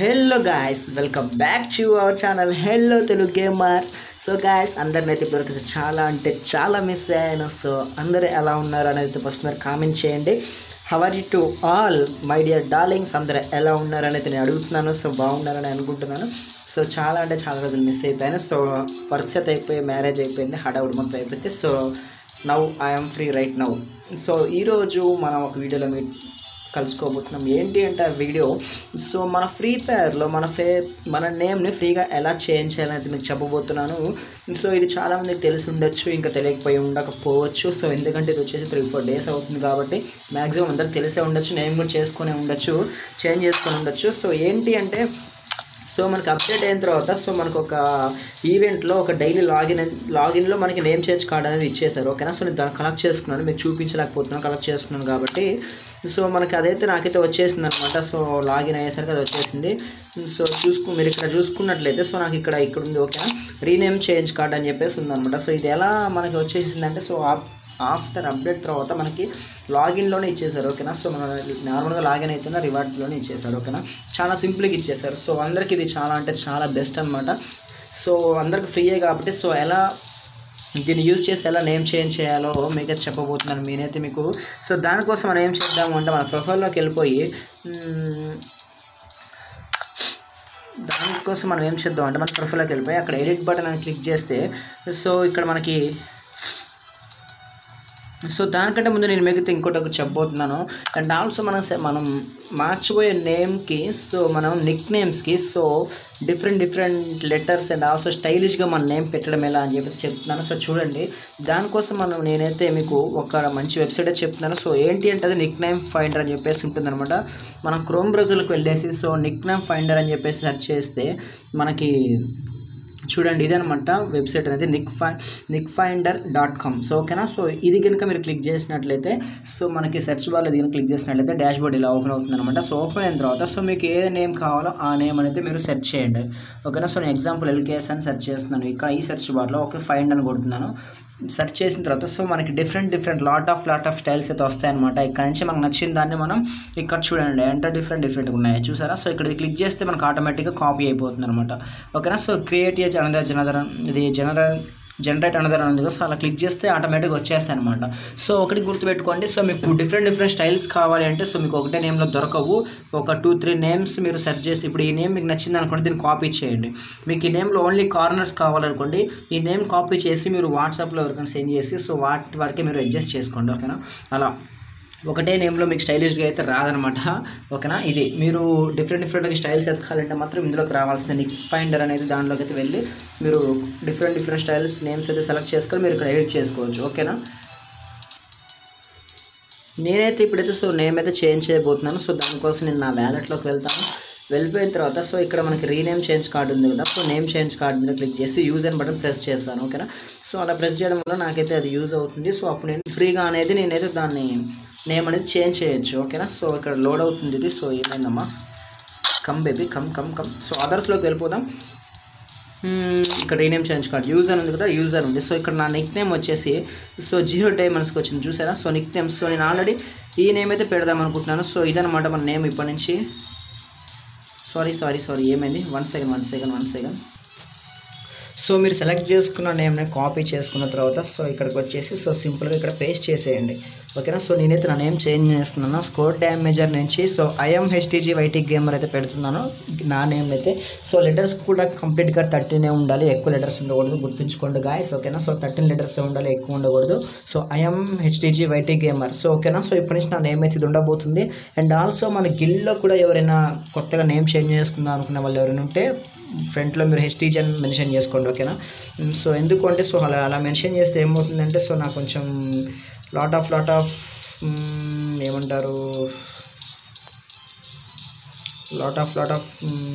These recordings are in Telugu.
hello guys welcome back to our channel hello Telugu gamers so guys అందరిని అయితే ఇప్పటివరకు చాలా అంటే చాలా మిస్ అయ్యాను సో అందరూ ఎలా ఉన్నారు అనేది ఫస్ట్ మీరు కామెంట్ చేయండి how are you to all my dear darlings అందరూ ఎలా ఉన్నారు అనేది నేను అడుగుతున్నాను సో బాగున్నారని అనుకుంటున్నాను సో చాలా అంటే చాలా రోజులు మిస్ అయిపోయాను సో వర్క్స్ అయితే అయిపోయి మ్యారేజ్ అయిపోయింది హడావుడి మొత్తం అయిపోయింది so now I'm free right now so ఈరోజు మనం ఒక వీడియోలో మీ కలుసుకోబోతున్నాం ఏంటి అంటే ఆ వీడియో సో మన ఫ్రీ ఫైర్లో మన ఫే మన నేమ్ని ఫ్రీగా ఎలా చేంజ్ చేయాలనేది మీకు చెప్పబోతున్నాను సో ఇది చాలామందికి తెలిసి ఉండొచ్చు ఇంకా తెలియకపోయి ఉండకపోవచ్చు సో ఎందుకంటే ఇది వచ్చేసి త్రీ ఫోర్ డేస్ అవుతుంది కాబట్టి మ్యాక్సిమం అందరికి తెలిసే ఉండొచ్చు నేను కూడా చేసుకునే ఉండొచ్చు చేంజ్ చేసుకొని ఉండొచ్చు సో ఏంటి అంటే సో మనకి అప్డేట్ అయిన తర్వాత సో మనకు ఒక ఈవెంట్లో ఒక డైలీ లాగిన్ లాగిన్లో మనకి నేమ్ చేంజ్ కార్డ్ అనేది ఇచ్చేసారు ఓకేనా సో నేను దాన్ని కలెక్ట్ చేసుకున్నాను మీకు చూపించలేకపోతున్నాను కలెక్ట్ చేసుకున్నాను కాబట్టి సో మనకి అదైతే నాకైతే వచ్చేసింది అనమాట సో లాగిన్ అయ్యేసరికి అది వచ్చేసింది సో చూసుకు మీరు ఇక్కడ చూసుకున్నట్లయితే సో నాకు ఇక్కడ ఇక్కడ ఉంది ఓకేనా రీనేమ్ చేంజ్ కార్డ్ అని చెప్పేసి ఉందన్నమాట సో ఇది ఎలా మనకి వచ్చేసిందంటే సో ఆఫ్టర్ అప్డేట్ తర్వాత మనకి లాగిన్లోనే ఇచ్చేసారు ఓకేనా సో మన నార్మల్గా లాగిన్ అవుతున్న రివార్డ్లోనే ఇచ్చేసారు ఓకేనా చాలా సింపుల్గా ఇచ్చేసారు సో అందరికి ఇది చాలా అంటే చాలా బెస్ట్ అనమాట సో అందరికి ఫ్రీయే కాబట్టి సో ఎలా దీన్ని యూజ్ చేసి ఎలా నేమ్ చేంజ్ చేయాలో మీకైతే చెప్పబోతున్నాను నేనైతే మీకు సో దానికోసం మనం ఏం చేద్దాము అంటే మన ప్రొఫైల్లోకి వెళ్ళిపోయి మ్మ్, దానికోసం మనం ఏం చేద్దాం అంటే మన ప్రొఫైల్లోకి వెళ్ళిపోయి అక్కడ ఎడిట్ బటన్ అని క్లిక్ చేస్తే సో ఇక్కడ మనకి సో దానికంటే ముందు నేను మిగతా ఇంకోటి ఒకటి చెప్పబోతున్నాను అండ్ ఆల్సో మనం స- మనం మార్చిపోయే నేమ్కి సో మనం నిక్ నేమ్స్కి so different different letters and also స్టైలిష్గా మన నేమ్ పెట్టడం ఎలా అని చెప్పి చెప్తున్నాను సో చూడండి దానికోసం మనం నేనైతే మీకు ఒక మంచి వెబ్సైట్ చెప్తున్నాను సో ఏంటి అంటే అది నిక్ నేమ్ ఫైండర్ అని చెప్పేసి ఉంటుందన్నమాట మనం క్రోమ్ బ్రౌజర్లకు వెళ్ళేసి సో నిక్ నేమ్ ఫైండర్ అని చెప్పేసి సెర్చ్ చేస్తే మనకి చూడండి ఇదనమాట వెబ్సైట్ అనేది నిక్ ఫై nick finder dot com so ఓకేనా సో ఇది కనుక మీరు క్లిక్ చేసినట్లయితే సో మనకి సెర్చ్ బాల్ ఇది కనుక క్లిక్ చేసినట్లయితే డాష్ బోర్డ్ ఇలా ఓపెన్ అవుతుంది అనమాట సో ఓపెన్ అయిన తర్వాత సో మీకు ఏ నేమ్ కావాలో ఆ నేమ్ అనేది మీరు సెర్చ్ చేయండి ఓకేనా సో నేను ఎగ్జాంపుల్ ఎల్కేఎస్ అని సెర్చ్ చేస్తున్నాను ఇక్కడ ఈ సెర్చ్ బార్లో ఒక ఫైండ్ అని కొడుతున్నాను సెర్చ్ చేసిన తర్వాత సో మనకి different different lot of lot of styles అయితే వస్తాయన్నమాట ఇక్కడ నుంచి మనకు నచ్చిన దాన్ని మనం ఇక్కడ చూడండి ఎంత డిఫరెంట్ డిఫరెంట్గా ఉన్నాయి చూసారా సో ఇక్కడ క్లిక్ చేస్తే మనకు ఆటోమేటిక్గా కాపీ అయిపోతుంది అనమాట ఓకేనా సో క్రియేట్ ఏ అనదర్ జనదర్ ఇది జనరల్ జనరేట్ అనదర్ ఉంది కదా సో అలా క్లిక్ చేస్తే ఆటోమేటిక్గా వచ్చేస్తాయి అనమాట సో ఒకటి గుర్తుపెట్టుకోండి సో మీకు డిఫరెంట్ డిఫరెంట్ స్టైల్స్ కావాలి అంటే సో మీకు ఒకటే నేమ్లో దొరకవు ఒక టూ త్రీ నేమ్స్ మీరు సెర్చ్ చేసి ఇప్పుడు ఈ నేమ్ మీకు నచ్చింది అనుకోండి దీన్ని కాపీ చేయండి మీకు ఈ నేమ్లో ఓన్లీ కార్నర్స్ కావాలనుకోండి ఈ నేమ్ కాపీ చేసి మీరు వాట్సాప్లో ఎవరికైనా సెండ్ చేసి సో వాటి వరకే మీరు అడ్జస్ట్ చేసుకోండి ఓకేనా అలా ఒకటే నేమ్లో మీకు స్టైలిష్గా అయితే రాదనమాట ఓకేనా ఇది మీరు డిఫరెంట్ డిఫరెంట్ స్టైల్స్ ఎతకాలంటే మాత్రం ఇందులోకి రావాల్సిందే నిక్ ఫైండర్ అనేది దాంట్లోకి అయితే వెళ్ళి మీరు డిఫరెంట్ డిఫరెంట్ స్టైల్స్ నేమ్స్ అయితే సెలెక్ట్ చేసుకొని మీరు ఇక్కడ ఎడిట్ చేసుకోవచ్చు ఓకేనా నేనైతే ఇప్పుడైతే సో నేమ్ అయితే చేంజ్ చేయబోతున్నాను సో దానికోసం నేను నా వ్యాలెట్లోకి వెళ్తాను వెళ్ళిపోయిన తర్వాత సో ఇక్కడ మనకి రీనేమ్ చేంజ్ కార్డు ఉంది కదా సో నేమ్ చేంజ్ కార్డ్ మీద క్లిక్ చేసి యూజ్ అని బటన్ ప్రెస్ చేస్తాను ఓకేనా సో అలా ప్రెస్ చేయడం వల్ల నాకైతే అది యూజ్ అవుతుంది సో అప్పుడు నేను ఫ్రీగా అనేది నేనైతే దాన్ని నేమ్ అనేది చేంజ్ చేయొచ్చు ఓకేనా సో ఇక్కడ లోడ్ అవుతుంది ఇది సో ఏమైందమ్మా come baby come come come so అదర్స్లోకి వెళ్ళిపోదాం మ్మ్, ఇక్కడ రీనేమ్ చేంజ్ కార్డ్ యూజర్ ఉంది కదా యూజర్ ఉంది సో ఇక్కడ నా నిక్ నేమ్ వచ్చేసి సో జీరో డైమండ్స్కి వచ్చింది చూసారా సో నిక్ నేమ్ సో నేను ఆల్రెడీ ఈ నేమ్ అయితే పెడదాం అనుకుంటున్నాను సో ఇదనమాట మన నేమ్ ఇప్పటి నుంచి సారీ సారీ సారీ ఏమైంది one second one second one second so మీరు సెలెక్ట్ చేసుకున్న నేమ్ని కాపీ చేసుకున్న తర్వాత సో ఇక్కడికి వచ్చేసి సో సింపుల్గా ఇక్కడ పేస్ట్ చేసేయండి ఓకేనా సో నేనైతే నా నేమ్ చేంజ్ చేస్తున్నాను స్కోర్ డ్యామేజర్ నుంచి so I'm HTG YT gamer అయితే పెడుతున్నాను నా నేమ్ అయితే సో లెటర్స్ కూడా కంప్లీట్గా థర్టీనే ఉండాలి ఎక్కువ లెటర్స్ ఉండకూడదు గుర్తుంచుకోండి గాయస్ ఓకేనా సో థర్టీన్ లెటర్స్ ఉండాలి ఎక్కువ ఉండకూడదు so I'm HTG YT gamer so ఓకేనా సో ఇప్పటి నుంచి నా నేమ్ అయితే ఇది ఉండబోతుంది అండ్ ఆల్సో మన గిల్లో కూడా ఎవరైనా కొత్తగా నేమ్ చేంజ్ చేసుకుందాం అనుకునే వాళ్ళు ఎవరైనా ఉంటే ఫ్రంట్లో మీరు హెస్టీజ్ అని మెన్షన్ చేసుకోండి ఓకేనా సో ఎందుకు అంటే సో అలా అలా మెన్షన్ చేస్తే ఏమవుతుందంటే సో నాకు కొంచెం లాట్ ఆఫ్ లాట్ ఆఫ్ ఏమంటారు lot of lot of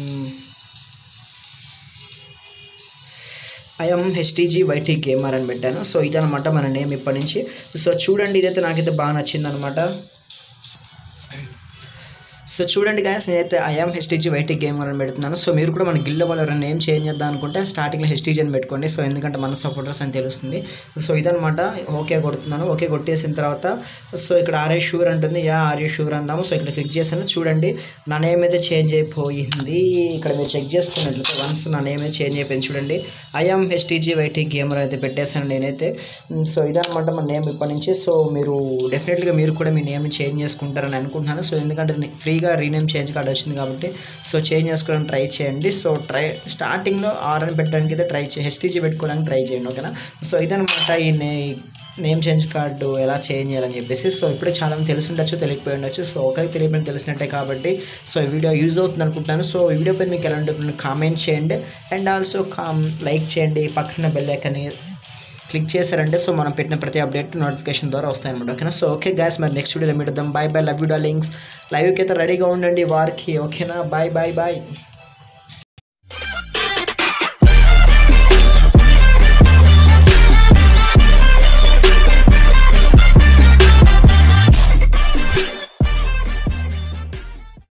I'm HTG YT gamer అని పెట్టాను సో ఇదనమాట మన నేమ్ ఇప్పటి నుంచి సో చూడండి ఇదైతే నాకైతే బాగా నచ్చింది అనమాట సో చూడండి గాయస్ నేనైతే ఐఎమ్ హెచ్టీజీ వైటీ గేమ్ అని పెడుతున్నాను సో మీరు కూడా మన గిల్ల వాళ్ళు ఎవరైనా నేమ్ చేంజ్ చేద్దాం అనుకుంటే స్టార్టింగ్లో హెచ్టీజీ అని పెట్టుకోండి సో ఎందుకంటే మన సపోర్టర్స్ అని తెలుస్తుంది సో ఇదనమాట ఓకే కొడుతున్నాను ఓకే కొట్టేసిన తర్వాత సో ఇక్కడ ఆర్ఏ షూర్ అంటుంది యా ఆర్ఏ షూర్ అందాము సో ఇక్కడ క్లిక్ చేశాను చూడండి నా నేమ్ అయితే చేంజ్ అయిపోయింది ఇక్కడ మీరు చెక్ చేసుకున్నట్లయితే వన్స్ నా నేమ్ అయితే చేంజ్ అయిపోయింది చూడండి ఐఎమ్ హెచ్టీజీ వైటీ గేమర్ అయితే పెట్టేశాను నేనైతే మ్, సో ఇదనమాట మన నేమ్ ఇప్పటి నుంచి సో మీరు డెఫినెట్గా మీరు కూడా మీ నేమ్ చేంజ్ చేసుకుంటారని అనుకుంటున్నాను సో ఎందుకంటే ని- ఫ్రీగా రీనేమ్ చేంజ్ కార్డ్ వచ్చింది కాబట్టి సో చేంజ్ చేసుకోవడానికి ట్రై చేయండి సో ట్రై స్టార్టింగ్లో ఆర్ అని పెట్టడానికి అయితే ట్రై చేయండి హెచ్టీజీ పెట్టుకోవడానికి ట్రై చేయండి ఓకేనా సో ఇదనమాట ఈ నే నేమ్ చేంజ్ కార్డు ఎలా చేంజ్ చేయాలని చెప్పేసి సో ఇప్పుడే చాలా మంది తెలిసి ఉండొచ్చు తెలియకపోయి ఉండొచ్చు సో ఒకరికి తెలియకపోయినా తెలిసినట్టే కాబట్టి సో ఈ వీడియో యూజ్ అవుతుంది అనుకుంటున్నాను సో ఈ వీడియో పైన మీకు ఎలా ఉంటుంది కామెంట్ చేయండి అండ్ ఆల్సో కామ్ లైక్ చేయండి పక్కన బెల్ ఐకన్ క్లిక్ చేశారంటే సో మనం పెట్టిన ప్రతి అప్డేట్ నోటిఫికేషన్ ద్వారా వస్తాయన్నమాట ఓకేనా సో ఓకే గ్యాస్ మరి నెక్స్ట్ వీడియోలో మీడుద్దాం bye bye love you links లైవ్కి అయితే రెడీగా ఉండండి వారికి ఓకేనా బాయ్ బాయ్ బాయ్